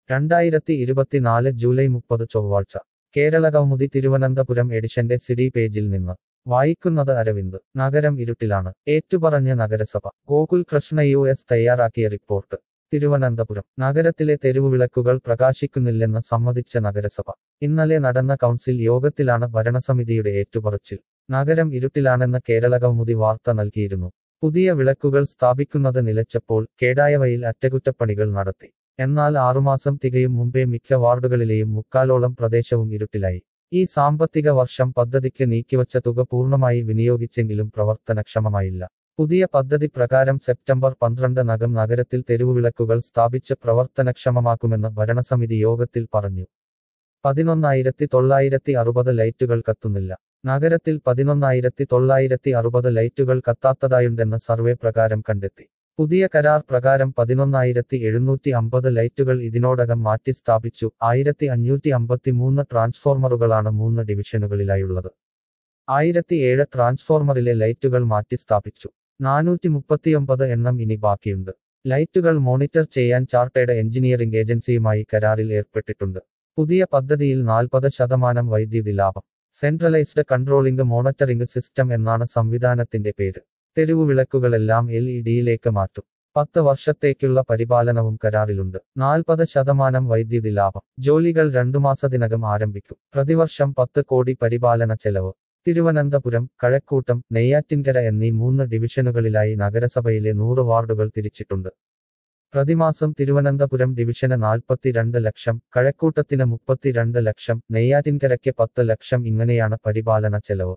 രണ്ടായിരത്തി ഇരുപത്തിനാല് ജൂലൈ മുപ്പത് ചൊവ്വാഴ്ച കേരള കൗമുദി തിരുവനന്തപുരം എഡിഷന്റെ സിഡി പേജിൽ നിന്ന് വായിക്കുന്നത് അരവിന്ദ് നഗരം ഇരുട്ടിലാണ് ഏറ്റുപറഞ്ഞ് നഗരസഭ ഗോകുൽ കൃഷ്ണ യു എസ് തയ്യാറാക്കിയ റിപ്പോർട്ട് തിരുവനന്തപുരം നഗരത്തിലെ തെരുവുവിളക്കുകൾ പ്രകാശിക്കുന്നില്ലെന്ന് സമ്മതിച്ച നഗരസഭ ഇന്നലെ നടന്ന കൗൺസിൽ യോഗത്തിലാണ് ഭരണസമിതിയുടെ ഏറ്റുപറച്ചിൽ നഗരം ഇരുട്ടിലാണെന്ന് കേരള കൗമുദി വാർത്ത നൽകിയിരുന്നു പുതിയ വിളക്കുകൾ സ്ഥാപിക്കുന്നത് നിലച്ചപ്പോൾ കേടായവയിൽ അറ്റകുറ്റപ്പണികൾ നടത്തി എന്നാൽ ആറുമാസം തികയും മുമ്പേ മിക്ക വാർഡുകളിലെയും മുക്കാലോളം പ്രദേശവും ഇരുട്ടിലായി ഈ സാമ്പത്തിക വർഷം പദ്ധതിക്ക് നീക്കിവച്ച തുക പൂർണ്ണമായി വിനിയോഗിച്ചെങ്കിലും പ്രവർത്തനക്ഷമമായില്ല പുതിയ പദ്ധതി പ്രകാരം സെപ്റ്റംബർ പന്ത്രണ്ട് നകം നഗരത്തിൽ തെരുവുവിളക്കുകൾ സ്ഥാപിച്ച് പ്രവർത്തനക്ഷമമാക്കുമെന്ന് ഭരണസമിതി യോഗത്തിൽ പറഞ്ഞു പതിനൊന്നായിരത്തി തൊള്ളായിരത്തി അറുപത് ലൈറ്റുകൾ കത്തുന്നില്ല നഗരത്തിൽ പതിനൊന്നായിരത്തി തൊള്ളായിരത്തി അറുപത് ലൈറ്റുകൾ കത്താത്തതായുണ്ടെന്ന് സർവേ പ്രകാരം കണ്ടെത്തി പുതിയ കരാർ പ്രകാരം പതിനൊന്നായിരത്തി എഴുന്നൂറ്റി അമ്പത് ലൈറ്റുകൾ ഇതിനോടകം മാറ്റി സ്ഥാപിച്ചു ആയിരത്തി അഞ്ഞൂറ്റി അമ്പത്തിമൂന്ന് ട്രാൻസ്ഫോർമറുകളാണ് മൂന്ന് ഡിവിഷനുകളിലായുള്ളത് ആയിരത്തി ഏഴ് ട്രാൻസ്ഫോർമറിലെ ലൈറ്റുകൾ മാറ്റി സ്ഥാപിച്ചു നാനൂറ്റി മുപ്പത്തിയൊമ്പത് എണ്ണം ഇനി ബാക്കിയുണ്ട് ലൈറ്റുകൾ മോണിറ്റർ ചെയ്യാൻ ചാർട്ടേഡ് എഞ്ചിനീയറിംഗ് ഏജൻസിയുമായി കരാറിൽ ഏർപ്പെട്ടിട്ടുണ്ട് പുതിയ പദ്ധതിയിൽ നാൽപ്പത് ശതമാനം വൈദ്യുതി ലാഭം സെൻട്രലൈസ്ഡ് കൺട്രോളിംഗ് മോണിറ്ററിംഗ് സിസ്റ്റം എന്നാണ് സംവിധാനത്തിന്റെ പേര് തെരുവു വിളക്കുകളെല്ലാം എൽ ഇ ഡിയിലേക്ക് മാറ്റും പത്ത് വർഷത്തേക്കുള്ള പരിപാലനവും കരാറിലുണ്ട് നാൽപ്പത് ശതമാനം വൈദ്യുതി ലാഭം ജോലികൾ രണ്ടു മാസത്തിനകം ആരംഭിക്കും പ്രതിവർഷം പത്ത് കോടി പരിപാലന ചെലവ് തിരുവനന്തപുരം കഴക്കൂട്ടം നെയ്യാറ്റിൻകര എന്നീ മൂന്ന് ഡിവിഷനുകളിലായി നഗരസഭയിലെ നൂറ് വാർഡുകൾ തിരിച്ചിട്ടുണ്ട് പ്രതിമാസം തിരുവനന്തപുരം ഡിവിഷന് നാൽപ്പത്തിരണ്ട് ലക്ഷം കഴക്കൂട്ടത്തിന് മുപ്പത്തിരണ്ട് ലക്ഷം നെയ്യാറ്റിൻകരയ്ക്ക് പത്ത് ലക്ഷം ഇങ്ങനെയാണ് പരിപാലന ചെലവ്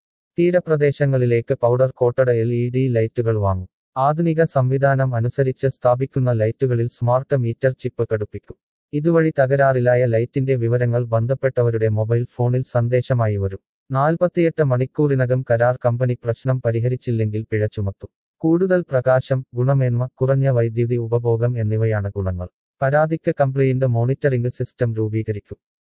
തീരപ്രദേശങ്ങളിലേക്ക് powder coated L E D ലൈറ്റുകൾ വാങ്ങും ആധുനിക സംവിധാനം അനുസരിച്ച് സ്ഥാപിക്കുന്ന ലൈറ്റുകളിൽ സ്മാർട്ട് മീറ്റർ ചിപ്പ് ഘടിപ്പിക്കും ഇതുവഴി തകരാറിലായ ലൈറ്റിന്റെ വിവരങ്ങൾ ബന്ധപ്പെട്ടവരുടെ മൊബൈൽ ഫോണിൽ സന്ദേശമായി വരും നാൽപ്പത്തിയെട്ട് മണിക്കൂറിനകം കരാർ കമ്പനി പ്രശ്നം പരിഹരിച്ചില്ലെങ്കിൽ പിഴ ചുമത്തും കൂടുതൽ പ്രകാശം ഗുണമേന്മ കുറഞ്ഞ വൈദ്യുതി ഉപഭോഗം എന്നിവയാണ് ഗുണങ്ങൾ പരാതിക്ക് കംപ്ലയിന്റ് മോണിറ്ററിംഗ് സിസ്റ്റം രൂപീകരിക്കും